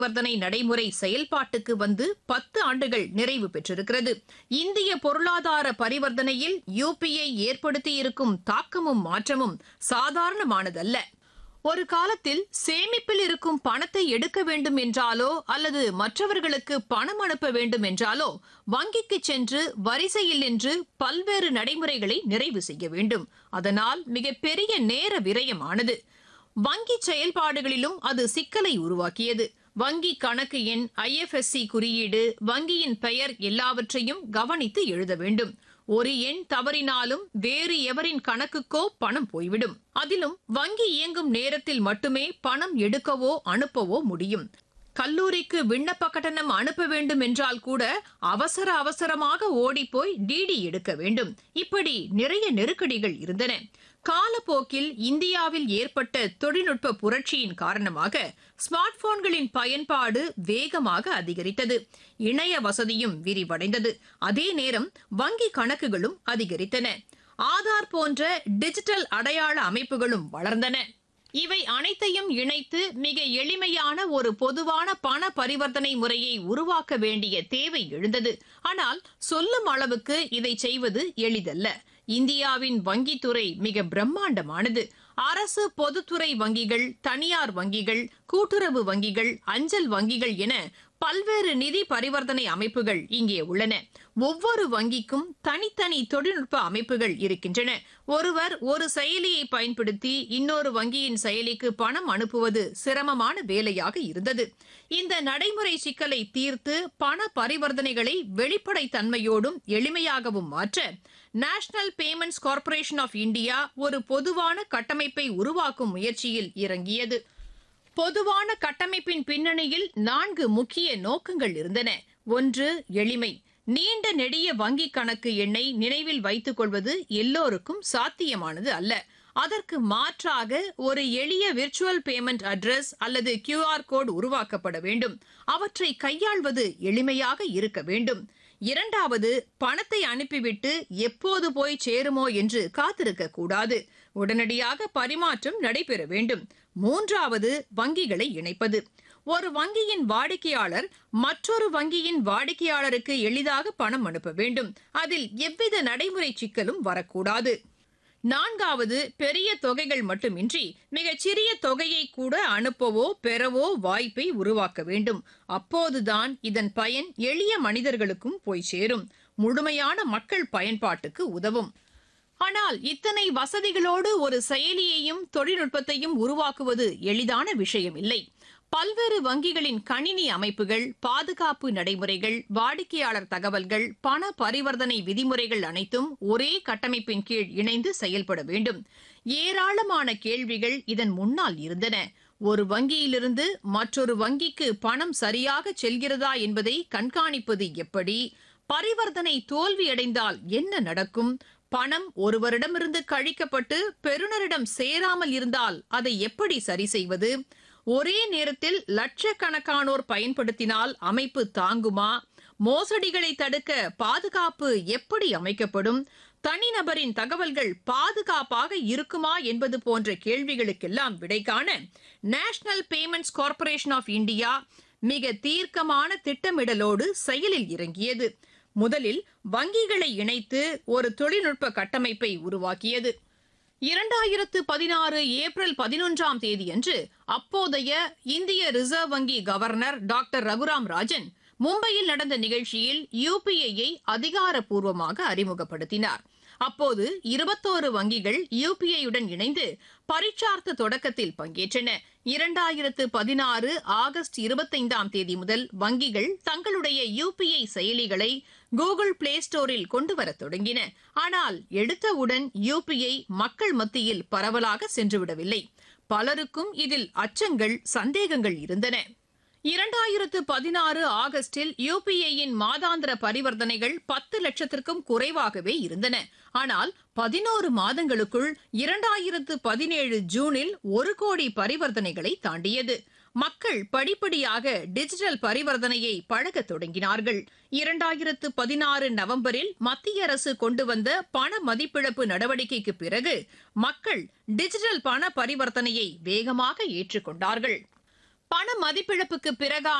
பரிவர்த்தனை நடைமுறை செயல்பாட்டுக்கு வந்து பத்து ஆண்டுகள் நிறைவு பெற்றிருக்கிறது இந்திய பொருளாதார பரிவர்த்தனையில் யுபிஐ ஏற்படுத்தியிருக்கும் தாக்கமும் மாற்றமும் சாதாரணமானதல்ல ஒரு காலத்தில் சேமிப்பில் இருக்கும் பணத்தை எடுக்க வேண்டும் என்றாலோ அல்லது மற்றவர்களுக்கு பணம் அனுப்ப வேண்டும் என்றாலோ வங்கிக்கு சென்று வரிசையில் நின்று பல்வேறு நடைமுறைகளை நிறைவு செய்ய வேண்டும் அதனால் மிகப்பெரிய நேர விரயமானது வங்கி செயல்பாடுகளிலும் அது சிக்கலை உருவாக்கியது வங்கி கணக்கு எண் ஐஎஃப்எஸ்சி குறியீடு வங்கியின் பெயர் எல்லாவற்றையும் கவனித்து எழுத வேண்டும் ஒரு எண் தவறினாலும் வேறு எவரின் கணக்குக்கோ பணம் போய்விடும் அதிலும் வங்கி இயங்கும் நேரத்தில் மட்டுமே பணம் எடுக்கவோ அனுப்பவோ முடியும் கல்லூரிக்கு விண்ணப்ப கட்டணம் அனுப்ப வேண்டும் என்றால் கூட அவசர அவசரமாக ஓடிப்போய் டிடி எடுக்க வேண்டும் இப்படி நிறைய நெருக்கடிகள் இருந்தன காலப்போக்கில் இந்தியாவில் ஏற்பட்ட தொழில்நுட்ப புரட்சியின் காரணமாக ஸ்மார்ட் போன்களின் பயன்பாடு வேகமாக அதிகரித்தது இணைய வசதியும் விரிவடைந்தது அதே நேரம் வங்கி கணக்குகளும் அதிகரித்தன ஆதார் போன்ற டிஜிட்டல் அடையாள அமைப்புகளும் வளர்ந்தன இவை அனைத்தையும் இணைத்து மிக எளிமையான ஒரு பொதுவான பண பரிவர்த்தனை முறையை உருவாக்க வேண்டிய தேவை எழுந்தது ஆனால் சொல்லும் அளவுக்கு இதை செய்வது எளிதல்ல இந்தியாவின் வங்கித்துறை மிக பிரம்மாண்டமானது அரசு பொதுத்துறை வங்கிகள் தனியார் வங்கிகள் கூட்டுறவு வங்கிகள் அஞ்சல் வங்கிகள் என பல்வேறு நிதி பரிவர்த்தனை அமைப்புகள் இங்கே உள்ளன ஒவ்வொரு வங்கிக்கும் தனித்தனி தொழில்நுட்ப அமைப்புகள் இருக்கின்றன ஒருவர் ஒரு செயலியை பயன்படுத்தி இன்னொரு வங்கியின் செயலிக்கு பணம் அனுப்புவது சிரமமான வேலையாக இருந்தது இந்த நடைமுறை சிக்கலை தீர்த்து பண பரிவர்த்தனைகளை வெளிப்படைத் தன்மையோடும் எளிமையாகவும் மாற்ற national payments corporation of India ஒரு பொதுவான கட்டமைப்பை உருவாக்கும் முயற்சியில் இறங்கியது பொதுவான கட்டமைப்பின் பின்னணியில் நான்கு முக்கிய நோக்கங்கள் இருந்தன ஒன்று எளிமை நீண்ட நெடிய வங்கி கணக்கு எண்ணை நினைவில் வைத்துக் கொள்வது எல்லோருக்கும் சாத்தியமானது அல்ல அதற்கு மாற்றாக ஒரு எளிய விர்ச்சுவல் பேமெண்ட் அட்ரஸ் அல்லது கியூஆர் கோட் உருவாக்கப்பட வேண்டும் அவற்றை கையாள்வது எளிமையாக இருக்க வேண்டும் இரண்டாவது பணத்தை அனுப்பிவிட்டு எப்போது போய் சேருமோ என்று காத்திருக்க கூடாது உடனடியாக பரிமாற்றம் நடைபெற வேண்டும் மூன்றாவது வங்கிகளை இணைப்பது ஒரு வங்கியின் வாடிக்கையாளர் மற்றொரு வங்கியின் வாடிக்கையாளருக்கு எளிதாக பணம் அனுப்ப வேண்டும் அதில் எவ்வித நடைமுறை சிக்கலும் வரக்கூடாது நான்காவது பெரிய தொகைகள் மட்டுமின்றி மிகச் சிறிய தொகையை கூட அனுப்பவோ பெறவோ வாய்ப்பை உருவாக்க வேண்டும் அப்போதுதான் இதன் பயன் எளிய மனிதர்களுக்கும் போய் சேரும் முழுமையான மக்கள் பயன்பாட்டுக்கு உதவும் ஆனால் இத்தனை வசதிகளோடு ஒரு செயலியையும் தொழில்நுட்பத்தையும் உருவாக்குவது எளிதான விஷயம் இல்லை பல்வேறு வங்கிகளின் கணினி அமைப்புகள் பாதுகாப்பு நடைமுறைகள் வாடிக்கையாளர் தகவல்கள் பண பரிவர்த்தனை விதிமுறைகள் அனைத்தும் ஒரே கட்டமைப்பின் கீழ் இணைந்து செயல்பட வேண்டும் ஏராளமான கேள்விகள் இதன் முன்னால் இருந்தன ஒரு வங்கியிலிருந்து மற்றொரு வங்கிக்கு பணம் சரியாக செல்கிறதா என்பதை கண்காணிப்பது எப்படி பரிவர்த்தனை தோல்வியடைந்தால் என்ன நடக்கும் பணம் ஒருவரிடமிருந்து கழிக்கப்பட்டு பெறுநரிடம் சேராமல் இருந்தால் அதை எப்படி சரி செய்வது ஒரே நேரத்தில் லட்சக்கணக்கானோர் பயன்படுத்தினால் அமைப்பு தாங்குமா மோசடிகளை தடுக்க பாதுகாப்பு எப்படி அமைக்கப்படும் தனிநபரின் தகவல்கள் பாதுகாப்பாக இருக்குமா என்பது போன்ற கேள்விகளுக்கெல்லாம் விடை காண national payments corporation of India மிக தீர்க்கமான திட்டமிடலோடு செயலில் இறங்கியது முதலில் வங்கிகளை இணைத்து ஒரு தொழில்நுட்ப கட்டமைப்பை உருவாக்கியது இரண்டாயிரத்து பதினாறு ஏப்ரல் பதினொன்றாம் தேதியன்று அப்போதைய இந்திய ரிசர்வ் வங்கி கவர்னர் டாக்டர் ரகுராம் ராஜன் மும்பையில் நடந்த நிகழ்ச்சியில் யுபிஐயை அதிகாரப்பூர்வமாக அறிமுகப்படுத்தினார் அப்போது இருபத்தோரு வங்கிகள் யுபிஐயுடன் இணைந்து பரீட்சார்த்த தொடக்கத்தில் பங்கேற்றன இரண்டாயிரத்து பதினாறு ஆகஸ்ட் இருபத்தைந்தாம் தேதி முதல் வங்கிகள் தங்களுடைய யுபிஐ செயலிகளை கூகுள் பிளே ஸ்டோரில் கொண்டு வரத் தொடங்கின ஆனால் எடுத்தவுடன் யுபிஐ மக்கள் மத்தியில் பரவலாக சென்றுவிடவில்லை பலருக்கும் இதில் அச்சங்கள் சந்தேகங்கள் இருந்தன இரண்டாயிரத்து பதினாறு ஆகஸ்டில் யுபிஐயின் மாதாந்திர பரிவர்த்தனைகள் பத்து லட்சத்திற்கும் குறைவாகவே இருந்தன ஆனால் பதினோரு மாதங்களுக்குள் இரண்டாயிரத்து பதினேழு ஜூனில் ஒரு கோடி பரிவர்த்தனைகளை தாண்டியது மக்கள் படிப்படியாக டிஜிட்டல் பரிவர்த்தனையை பழகத் தொடங்கினார்கள் இரண்டாயிரத்து பதினாறு நவம்பரில் மத்திய அரசு கொண்டு வந்த பண மதிப்பிழப்பு நடவடிக்கைக்கு பிறகு மக்கள் டிஜிட்டல் பண பரிவர்த்தனையை வேகமாக ஏற்றுக்கொண்டார்கள் பண மதிப்பிழப்புக்கு பிறகான